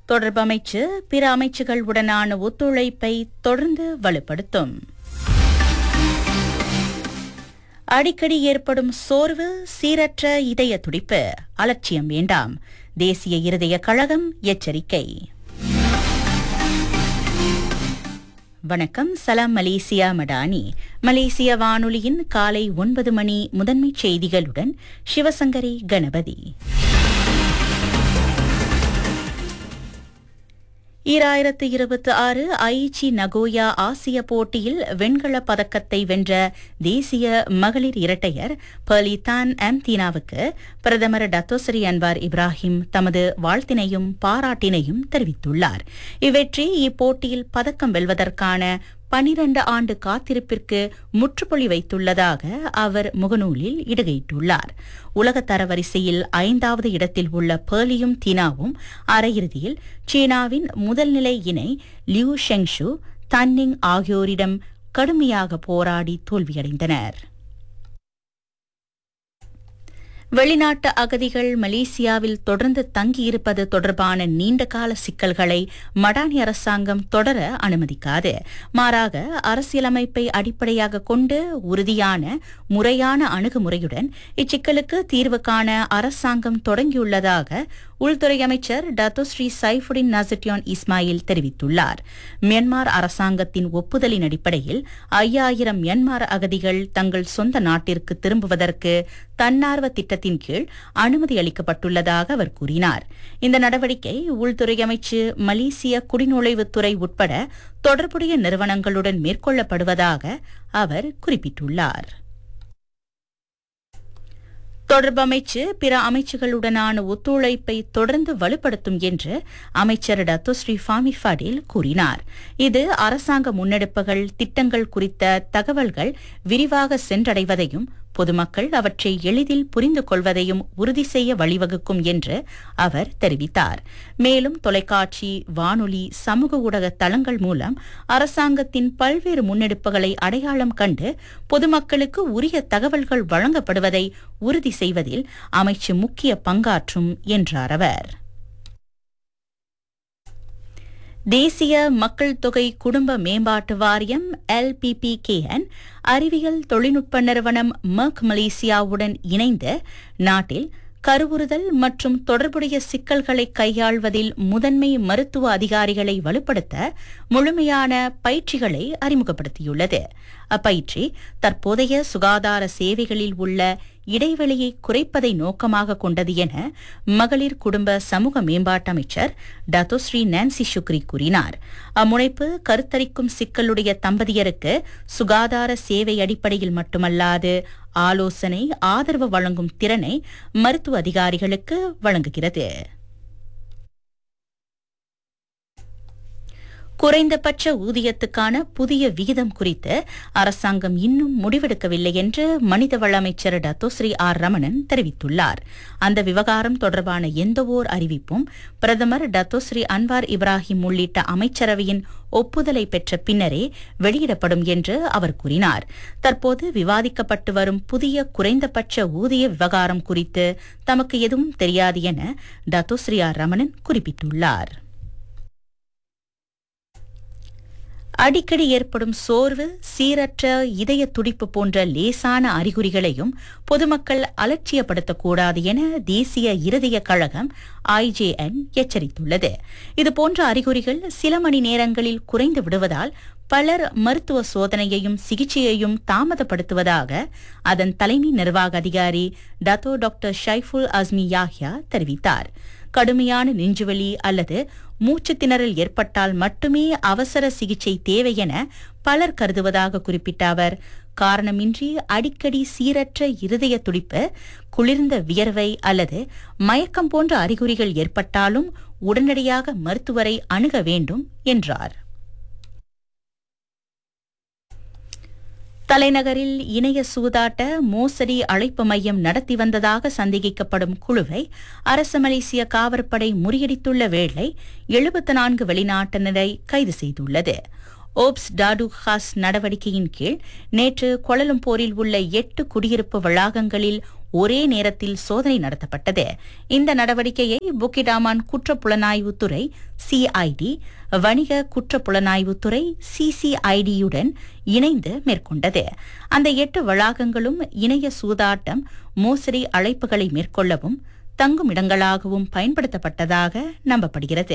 தொடர்பு அமைச்சு பிற அமைச்சுகளுடனான ஒத்துழைப்பை தொடர்ந்து வலுப்படுத்தும் அடிக்கடி ஏற்படும் சோர்வு சீரற்ற இதய துடிப்பு அலட்சியம் வேண்டாம் தேசிய இருதய கழகம் எச்சரிக்கை வணக்கம் சலாம் மலேசியா மடானி மலேசிய வானொலியின் காலை ஒன்பது மணி முதன்மைச் செய்திகளுடன் சிவசங்கரி கணபதி ஈராயிரத்து இருபத்தி ஆறு ஐச்சி நகோயா ஆசிய போட்டியில் வெண்கலப் பதக்கத்தை வென்ற தேசிய மகளிர் இரட்டையர் பலிதான் எம் தீனாவுக்கு பிரதமர் டத்தோசரி அன்வார் இப்ராஹிம் தமது வாழ்த்தினையும் பாராட்டினையும் தெரிவித்துள்ளார் இவ்வெற்றி இப்போட்டியில் பதக்கம் வெல்வதற்கான பனிரண்டு ஆண்டு காத்திருப்பிற்கு முற்றுப்புள்ளி வைத்துள்ளதாக அவர் முகநூலில் இடுகையிட்டுள்ளார் உலக தரவரிசையில் ஐந்தாவது இடத்தில் உள்ள பேர்லியும் தீனாவும் அரையிறுதியில் சீனாவின் முதல்நிலை இணை லியூ ஷெங்ஷு தன்னிங் ஆகியோரிடம் கடுமையாக போராடி தோல்வியடைந்தனர் வெளிநாட்டு அகதிகள் மலேசியாவில் தொடர்ந்து தங்கியிருப்பது தொடர்பான நீண்டகால சிக்கல்களை மடானி அரசாங்கம் தொடர அனுமதிக்காது மாறாக அரசியலமைப்பை அடிப்படையாக கொண்டு உறுதியான முறையான அணுகுமுறையுடன் இச்சிக்கலுக்கு தீர்வு காண அரசாங்கம் தொடங்கியுள்ளதாக உள்துறை அமைச்சர் டத்தோஸ்ரீ சைஃபுடின் நசட்டியான் இஸ்மாயில் தெரிவித்துள்ளார் மியான்மர் அரசாங்கத்தின் ஒப்புதலின் அடிப்படையில் ஐயாயிரம் மியான்மர் அகதிகள் தங்கள் சொந்த நாட்டிற்கு திரும்புவதற்கு தன்னார்வ திட்டத்தின் கீழ் அனுமதி அளிக்கப்பட்டுள்ளதாக அவர் கூறினார் இந்த நடவடிக்கை உள்துறை அமைச்சு மலேசிய குடிநுழைவுத்துறை உட்பட தொடர்புடைய நிறுவனங்களுடன் மேற்கொள்ளப்படுவதாக அவர் குறிப்பிட்டுள்ளார் தொடர்பு அமைச்சு பிற அமைச்சுகளுடனான ஒத்துழைப்பை தொடர்ந்து வலுப்படுத்தும் என்று அமைச்சர் டத்தோஸ்ரீ ஃபாமி ஃபடேல் கூறினார் இது அரசாங்க முன்னெடுப்புகள் திட்டங்கள் குறித்த தகவல்கள் விரிவாக சென்றடைவதையும் பொதுமக்கள் அவற்றை எளிதில் புரிந்து கொள்வதையும் உறுதி செய்ய வழிவகுக்கும் என்று அவர் தெரிவித்தார் மேலும் தொலைக்காட்சி வானொலி சமூக ஊடக தளங்கள் மூலம் அரசாங்கத்தின் பல்வேறு முன்னெடுப்புகளை அடையாளம் கண்டு பொதுமக்களுக்கு உரிய தகவல்கள் வழங்கப்படுவதை உறுதி செய்வதில் அமைச்சு முக்கிய பங்காற்றும் என்றார் அவர் தேசிய மக்கள் தொகை குடும்ப மேம்பாட்டு வாரியம் எல்பிபிகேஎன் அறிவியல் தொழில்நுட்ப நிறுவனம் மர்க் மலேசியாவுடன் இணைந்து நாட்டில் கருவுறுதல் மற்றும் தொடர்புடைய சிக்கல்களை கையாள்வதில் முதன்மை மருத்துவ அதிகாரிகளை வலுப்படுத்த முழுமையான பயிற்சிகளை அறிமுகப்படுத்தியுள்ளது அப்பயிற்சி தற்போதைய சுகாதார சேவைகளில் உள்ள இடைவெளியை குறைப்பதை நோக்கமாக கொண்டது என மகளிர் குடும்ப சமூக மேம்பாட்டு அமைச்சர் டத்தோஸ்ரீ நான்சி சுக்ரி கூறினார் அம்முனைப்பு கருத்தரிக்கும் சிக்கலுடைய தம்பதியருக்கு சுகாதார சேவை அடிப்படையில் மட்டுமல்லாது ஆலோசனை ஆதரவு வழங்கும் திறனை மருத்துவ அதிகாரிகளுக்கு வழங்குகிறது குறைந்தபட்ச ஊதியத்துக்கான புதிய விகிதம் குறித்து அரசாங்கம் இன்னும் முடிவெடுக்கவில்லை என்று மனிதவள அமைச்சர் டத்தோஸ்ரீ ஆர் ரமணன் தெரிவித்துள்ளார் அந்த விவகாரம் தொடர்பான எந்தவோர் அறிவிப்பும் பிரதமர் டத்தோஸ்ரீ அன்வார் இப்ராஹிம் உள்ளிட்ட அமைச்சரவையின் ஒப்புதலை பெற்ற பின்னரே வெளியிடப்படும் என்று அவர் கூறினார் தற்போது விவாதிக்கப்பட்டு வரும் புதிய குறைந்தபட்ச ஊதிய விவகாரம் குறித்து தமக்கு எதுவும் தெரியாது என டத்தோஸ்ரீ ஆர் ரமணன் குறிப்பிட்டுள்ளார் அடிக்கடி ஏற்படும் சோர்வு சீரற்ற இதய துடிப்பு போன்ற லேசான அறிகுறிகளையும் பொதுமக்கள் அலட்சியப்படுத்தக்கூடாது என தேசிய இருதய கழகம் ஐஜேஎன் எச்சரித்துள்ளது இதுபோன்ற அறிகுறிகள் சில மணி நேரங்களில் குறைந்து விடுவதால் பலர் மருத்துவ சோதனையையும் சிகிச்சையையும் தாமதப்படுத்துவதாக அதன் தலைமை நிர்வாக அதிகாரி Dato doctor Shaiful Azmi Yahya தெரிவித்தார் கடுமையான நெஞ்சுவலி அல்லது மூச்சு திணறல் ஏற்பட்டால் மட்டுமே அவசர சிகிச்சை தேவை என பலர் கருதுவதாக குறிப்பிட்ட அவர் காரணமின்றி அடிக்கடி சீரற்ற இருதய துடிப்பு குளிர்ந்த வியர்வை அல்லது மயக்கம் போன்ற அறிகுறிகள் ஏற்பட்டாலும் உடனடியாக மருத்துவரை அணுக வேண்டும் என்றார் தலைநகரில் இணைய சூதாட்ட மோசடி அழைப்பு மையம் நடத்தி வந்ததாக சந்தேகிக்கப்படும் குழுவை அரசு மலேசிய காவற்படை முறியடித்துள்ள வேளை எழுபத்து நான்கு வெளிநாட்டினரை கைது செய்துள்ளது ஓப்ஸ் டாடு ஹாஸ் நடவடிக்கையின் கீழ் நேற்று கொலலம்பூரில் உள்ள எட்டு குடியிருப்பு வளாகங்களில் ஒரே நேரத்தில் சோதனை நடத்தப்பட்டது இந்த நடவடிக்கையை புக்கிடாமான் குற்றப்புலனாய்வுத்துறை சிஐடி வணிக குற்றப்புலனாய்வுத்துறை சிசிஐடியுடன் இணைந்து மேற்கொண்டது அந்த எட்டு வளாகங்களும் இணைய சூதாட்டம் மோசடி அழைப்புகளை மேற்கொள்ளவும் தங்கும் இடங்களாகவும் பயன்படுத்தப்பட்டதாக நம்பப்படுகிறது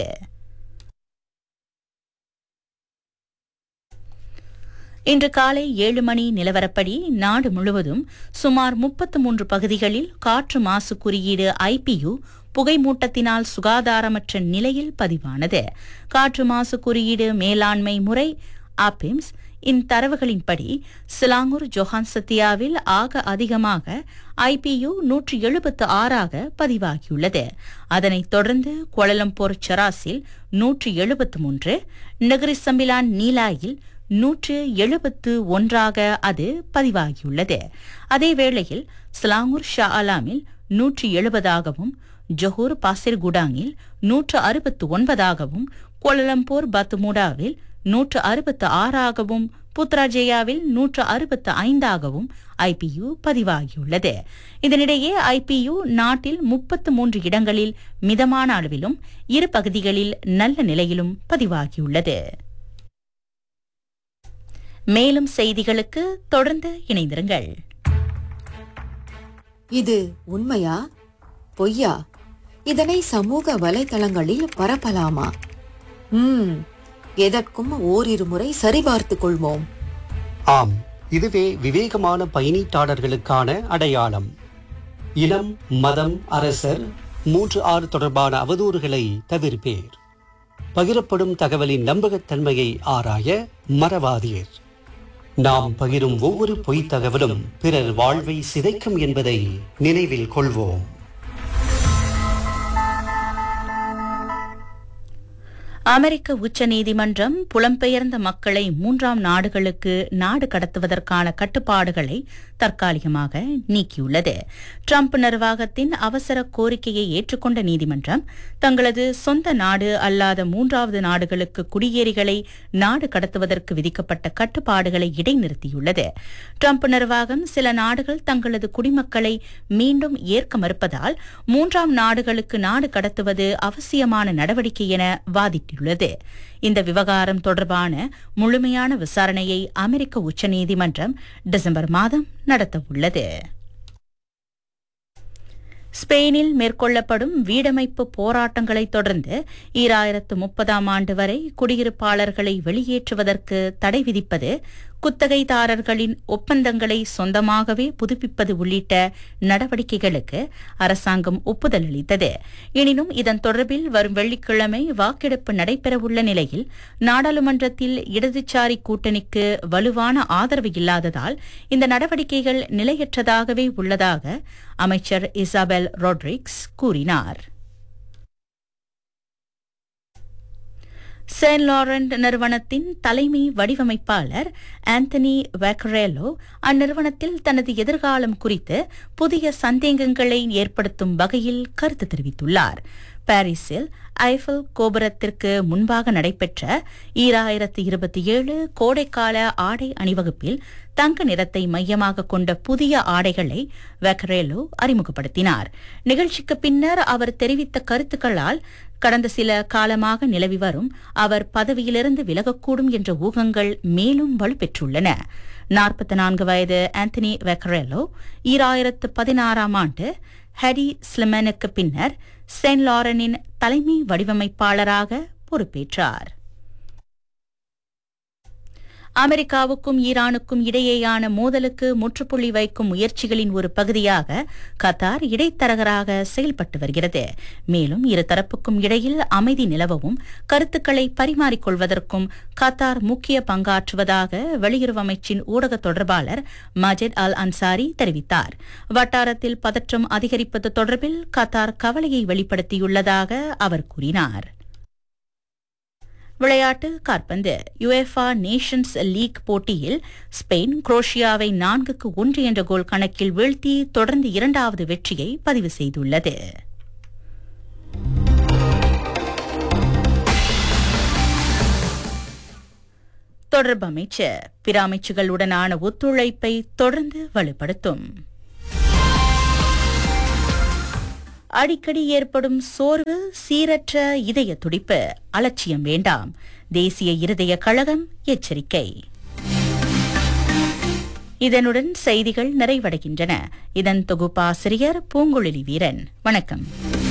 இன்று காலை ஏழு மணி நிலவரப்படி நாடு முழுவதும் சுமார் முப்பத்து மூன்று பகுதிகளில் காற்று மாசு குறியீடு ஐபியு புகைமூட்டத்தினால் சுகாதாரமற்ற நிலையில் பதிவானது காற்று மாசு குறியீடு மேலாண்மை முறை ஆபிம்ஸ் இத்தரவுகளின்படி சிலாங்கூர் ஜொஹான் சத்தியாவில் ஆக அதிகமாக ஐபியு நூற்றி எழுபத்து ஆறாக பதிவாகியுள்ளது அதனைத் தொடர்ந்து கோலலம்பூர் சராஸில் நூற்றி எழுபத்து மூன்று நகரி சம்பிலான் நீலாயில் நூற்று எழுபத்து ஒன்றாக அது பதிவாகியுள்ளது அதேவேளையில் ஸ்லாங்கூர் ஷா அலாமில் நூற்றி எழுபதாகவும் ஜொஹூர் பாசிர் குடாங்கில் நூற்று அறுபத்து ஒன்பதாகவும் கோலலம்பூர் பத்துமுடாவில் நூற்று அறுபத்து ஆறாகவும் புத்ராஜேயாவில் நூற்று அறுபத்து ஐந்தாகவும் ஐபியு பதிவாகியுள்ளது இதனிடையே ஐபியு நாட்டில் முப்பத்து மூன்று இடங்களில் மிதமான அளவிலும் இரு பகுதிகளில் நல்ல நிலையிலும் பதிவாகியுள்ளது மேலும் செய்திகளுக்கு தொடர்ந்து இணைந்திருங்கள் இது உண்மையா பொய்யா இதனை சமூக வலைதளங்களில் பரப்பலாமா ம் எதற்கும் ஓரிரு முறை சரிபார்த்துக் கொள்வோம் ஆம் இதுவே விவேகமான பயணீட்டாளர்களுக்கான அடையாளம் இனம் மதம் அரசர் மூன்று ஆறு தொடர்பான அவதூறுகளை தவிர்ப்பேர் பகிரப்படும் தகவலின் நம்பகத்தன்மையை ஆராய மறவாதீர் நாம் பகிரும் ஒவ்வொரு பொய்த் தகவலும் பிறர் வாழ்வை சிதைக்கும் என்பதை நினைவில் கொள்வோம் அமெரிக்க உச்ச நீதிமன்றம் புலம்பெயர்ந்த மக்களை மூன்றாம் நாடுகளுக்கு நாடு கடத்துவதற்கான கட்டுப்பாடுகளை தற்காலிகமாக நீக்கியுள்ளது ட்ரம்ப் நிர்வாகத்தின் அவசர கோரிக்கையை ஏற்றுக்கொண்ட நீதிமன்றம் தங்களது சொந்த நாடு அல்லாத மூன்றாவது நாடுகளுக்கு குடியேறிகளை நாடு கடத்துவதற்கு விதிக்கப்பட்ட கட்டுப்பாடுகளை இடைநிறுத்தியுள்ளது ட்ரம்ப் நிர்வாகம் சில நாடுகள் தங்களது குடிமக்களை மீண்டும் ஏற்க மறுப்பதால் மூன்றாம் நாடுகளுக்கு நாடு கடத்துவது அவசியமான நடவடிக்கை என வாதிட்டுள்ளது இந்த விவகாரம் தொடர்பான முழுமையான விசாரணையை அமெரிக்க உச்சநீதிமன்றம் டிசம்பர் மாதம் நடத்தவுள்ளது ஸ்பெயினில் மேற்கொள்ளப்படும் வீடமைப்பு போராட்டங்களைத் தொடர்ந்து ஈராயிரத்து முப்பதாம் ஆண்டு வரை குடியிருப்பாளர்களை வெளியேற்றுவதற்கு தடை விதிப்பது குத்தகைதாரர்களின் ஒப்பந்தங்களை சொந்தமாகவே புதுப்பிப்பது உள்ளிட்ட நடவடிக்கைகளுக்கு அரசாங்கம் ஒப்புதல் அளித்தது எனினும் இதன் தொடர்பில் வரும் வெள்ளிக்கிழமை வாக்கெடுப்பு நடைபெறவுள்ள நிலையில் நாடாளுமன்றத்தில் இடதுசாரி கூட்டணிக்கு வலுவான ஆதரவு இல்லாததால் இந்த நடவடிக்கைகள் நிலையற்றதாகவே உள்ளதாக அமைச்சர் இசாபெல் ரோட்ரிக்ஸ் கூறினார் செயின்ட் லாரண்ட் நிறுவனத்தின் தலைமை வடிவமைப்பாளர் ஆந்தனி வேக்கரேலோ அந்நிறுவனத்தில் தனது எதிர்காலம் குறித்து புதிய சந்தேகங்களை ஏற்படுத்தும் வகையில் கருத்து தெரிவித்துள்ளார் பாரிஸில் ஐஃபில் கோபுரத்திற்கு முன்பாக நடைபெற்ற ஈராயிரத்து இருபத்தி ஏழு கோடைக்கால ஆடை அணிவகுப்பில் தங்க நிறத்தை மையமாக கொண்ட புதிய ஆடைகளை வெக்கரேலோ அறிமுகப்படுத்தினார் நிகழ்ச்சிக்கு பின்னர் அவர் தெரிவித்த கருத்துக்களால் கடந்த சில காலமாக நிலவி வரும் அவர் பதவியிலிருந்து விலகக்கூடும் என்ற ஊகங்கள் மேலும் வலுப்பெற்றுள்ளன நாற்பத்தி நான்கு வயது ஆந்தனி வெக்கரேலோ ஈராயிரத்து பதினாறாம் ஆண்டு ஹரி ஸ்லிமனுக்கு பின்னர் செயின்ட் லாரனின் தலைமை வடிவமைப்பாளராக பொறுப்பேற்றார் அமெரிக்காவுக்கும் ஈரானுக்கும் இடையேயான மோதலுக்கு முற்றுப்புள்ளி வைக்கும் முயற்சிகளின் ஒரு பகுதியாக கத்தார் இடைத்தரகராக செயல்பட்டு வருகிறது மேலும் இரு தரப்புக்கும் இடையில் அமைதி நிலவவும் கருத்துக்களை பரிமாறிக்கொள்வதற்கும் கத்தார் முக்கிய பங்காற்றுவதாக வெளியுறவு அமைச்சின் ஊடக தொடர்பாளர் மஜித் அல் அன்சாரி தெரிவித்தார் வட்டாரத்தில் பதற்றம் அதிகரிப்பது தொடர்பில் கத்தார் கவலையை வெளிப்படுத்தியுள்ளதாக அவர் கூறினார் விளையாட்டு காற்பந்து யுஎஃபா நேஷன்ஸ் லீக் போட்டியில் ஸ்பெயின் குரோஷியாவை நான்குக்கு ஒன்று என்ற கோல் கணக்கில் வீழ்த்தி தொடர்ந்து இரண்டாவது வெற்றியை பதிவு செய்துள்ளது தொடர்பு அமைச்சர் பிற அமைச்சுகளுடனான ஒத்துழைப்பை தொடர்ந்து வலுப்படுத்தும் அடிக்கடி ஏற்படும் சோர்வு சீரற்ற இதய துடிப்பு அலட்சியம் வேண்டாம் தேசிய இருதய கழகம் எச்சரிக்கை இதனுடன் செய்திகள் நிறைவடைகின்றன இதன் தொகுப்பாசிரியர் பூங்குழலி வீரன் வணக்கம்